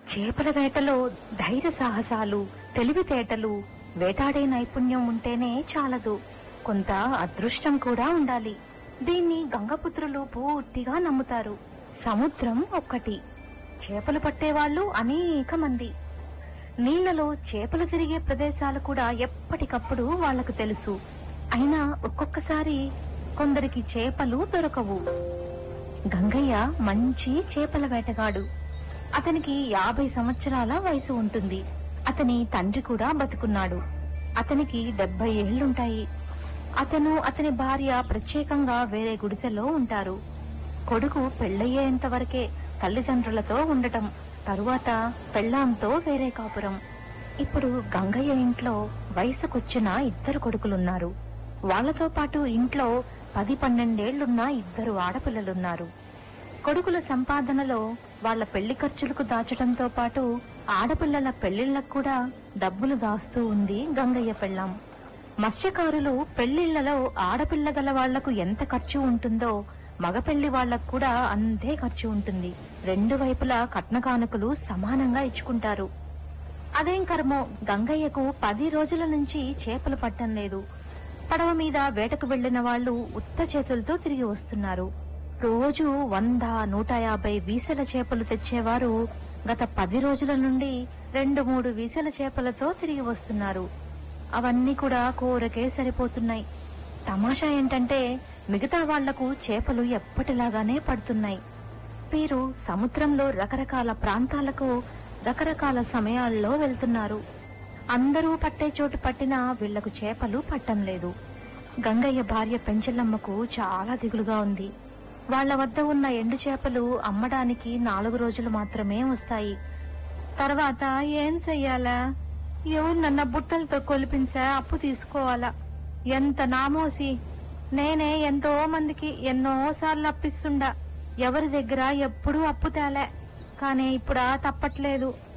చేపల వేటలో ధైర్య సాహసాలు తెలివితేటలు వేటాడే నైపుణ్యం ఉంటేనే చాలదు కొంత అదృష్టం కూడా ఉండాలి దీన్ని గంగపుత్రులు పూర్తిగా నమ్ముతారు సముద్రం ఒక్కటి చేపలు పట్టేవాళ్ళు అనేక మంది నీళ్లలో చేపలు తిరిగే ప్రదేశాలు కూడా ఎప్పటికప్పుడు వాళ్లకు తెలుసు అయినా ఒక్కొక్కసారి కొందరికి చేపలు దొరకవు గంగయ్య మంచి చేపల వేటగాడు అతనికి యాభై సంవత్సరాల వయసు ఉంటుంది అతని తండ్రి కూడా బతుకున్నాడు అతనికి డెబ్బై ఏళ్లుంటాయి అతను అతని భార్య ప్రత్యేకంగా వేరే గుడిసెలో ఉంటారు కొడుకు పెళ్లయ్యేంత వరకే తల్లిదండ్రులతో ఉండటం తరువాత పెళ్ళాంతో వేరే కాపురం ఇప్పుడు గంగయ్య ఇంట్లో వయసుకొచ్చిన ఇద్దరు కొడుకులున్నారు వాళ్ళతో పాటు ఇంట్లో పది పన్నెండేళ్లున్న ఇద్దరు ఆడపిల్లలున్నారు కొడుకుల సంపాదనలో వాళ్ళ పెళ్లి ఖర్చులకు దాచడంతో పాటు ఆడపిల్లల పెళ్లిళ్లకు కూడా డబ్బులు దాస్తూ ఉంది గంగయ్య పెళ్ళాం మత్స్యకారులు పెళ్లిళ్లలో ఆడపిల్ల గల వాళ్లకు ఎంత ఖర్చు ఉంటుందో మగ పెళ్లి వాళ్లకు కూడా అంతే ఖర్చు ఉంటుంది రెండు వైపులా కట్న కానుకలు సమానంగా ఇచ్చుకుంటారు అదేం కర్మో గంగయ్యకు పది రోజుల నుంచి చేపలు పట్టం లేదు పడవ మీద వేటకు వెళ్లిన వాళ్ళు ఉత్త చేతులతో తిరిగి వస్తున్నారు రోజు వంద నూట యాభై వీసెల చేపలు తెచ్చేవారు గత పది రోజుల నుండి రెండు మూడు వీసెల చేపలతో తిరిగి వస్తున్నారు అవన్నీ కూడా కూరకే సరిపోతున్నాయి తమాషా ఏంటంటే మిగతా వాళ్లకు చేపలు ఎప్పటిలాగానే పడుతున్నాయి వీరు సముద్రంలో రకరకాల ప్రాంతాలకు రకరకాల సమయాల్లో వెళ్తున్నారు అందరూ పట్టే చోటు పట్టినా వీళ్లకు చేపలు పట్టం లేదు గంగయ్య భార్య పెంచలమ్మకు చాలా దిగులుగా ఉంది వాళ్ళ వద్ద ఉన్న ఎండు చేపలు అమ్మడానికి నాలుగు రోజులు మాత్రమే వస్తాయి తర్వాత ఏం చెయ్యాలా ఎవరు నన్న బుట్టలతో కొలిపించా అప్పు తీసుకోవాలా ఎంత నామోసి నేనే ఎంతో మందికి ఎన్నో సార్లు అప్పిస్తుండా ఎవరి దగ్గర ఎప్పుడూ అప్పు తేలే కానీ ఇప్పుడా తప్పట్లేదు